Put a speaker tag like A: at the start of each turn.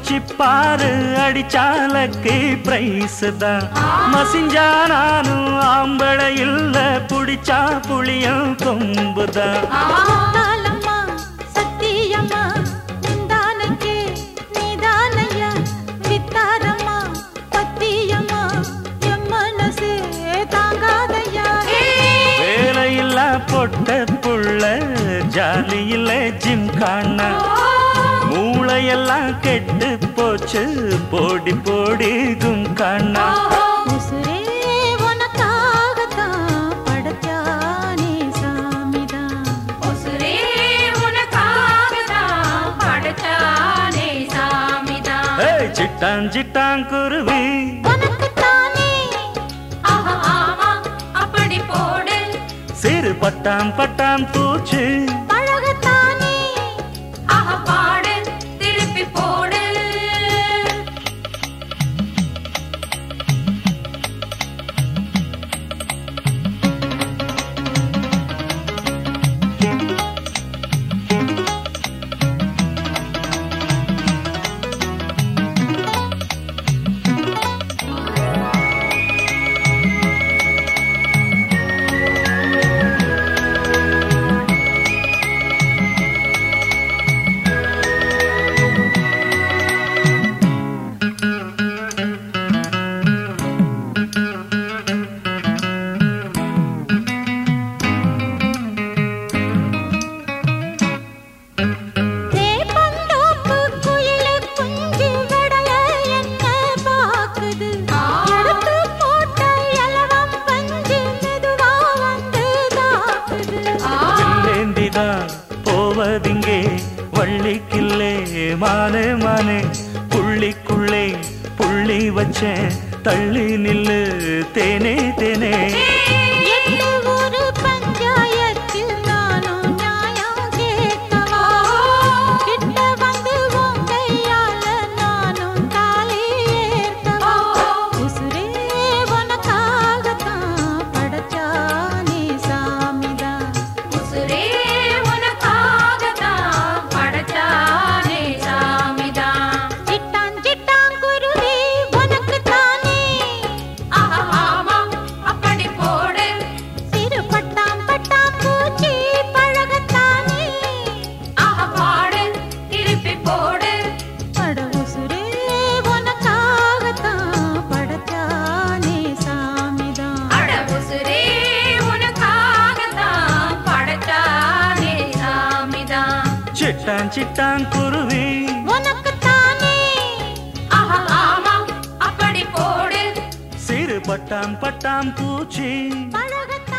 A: குதிச்சு பாரு அடிச்சாலக்கு பிரைஸ் தான் மசிஞ்சா நானும் ஆம்பளை இல்ல புடிச்சா புளியும் கொம்புதான்
B: முத்தாலம்மா, சத்தியம்மா, நிந்தானைக்கே நீதானையா. வித்தாரம்மா, பத்தியம்மா, என் மனசே தாங்காதையா.
A: வேலையில்லா பொட்ட புள்ள ஜாலியில ஜிம் காணா மூளையெல்லாம் கெட்டு போச்சு போடி போடி கும் காணா
B: உசுரே உனக்காகத்தான் படைச்சானே சாமிதான்.
C: உசுரே உனக்காகத்தான் படைச்சானே சாமிதான்.
A: ஏய், சிட்டான் சிட்டான் குருவி
B: உனக்குத்தானே
C: ஆஹா, ஆமா, அப்படி போடு
A: சிறு பட்டாம் பட்டாம் பூச்சு
B: பழகத்தானே
C: ஆஹா, பாடு திருப்பி போடு
B: தேப்பந்தோப்பு குயிலு குஞ்சு விடல என்ன பாக்குது எடுத்து போட்ட இலவம் பஞ்சு மெதுவா வந்து தாக்குது
A: செல்லேந்திதான் போவதிங்கே வள்ளிக்கில்லே மானே மானே புள்ளிக்குள்ளே புள்ளி வச்சேன் தள்ளி நில்லு தேனே தேனே
B: எட்டு ஊரு பஞ்சாயத்தில் நானும் நியாயம் கேட்கவா கிட்ட வந்து உன் கையால நானும் தாலி ஏற்கவா உசுரே உனக்காகத்தான் படைச்சானே சாமிதான்
C: உசுரே உனக்காகத்தான் படைச்சானே சாமிதான்.
B: சிட்டான் சிட்டான் குருவி உனக்குத்தானே
C: ஆஹா, ஆமா, அப்படி போடு
B: சிறு பட்டாம் பட்டாம் பூச்சி பழகத்தானே
C: ஆஹா, பாடு திருப்பி போடு
B: பட உசுரே உனக்காகத்தான் படைச்சானே சாமிதான்
C: அட உசுரே உனக்காகத்தான் படைச்சானே சாமிதான்.
A: சிட்டான் சிட்டான் குருவி
B: உனக்குத்தானே
C: ஆஹா, ஆமா, அப்படி போடு
A: சிறு பட்டாம் பட்டாம் பூச்சி
B: பழகத்தானே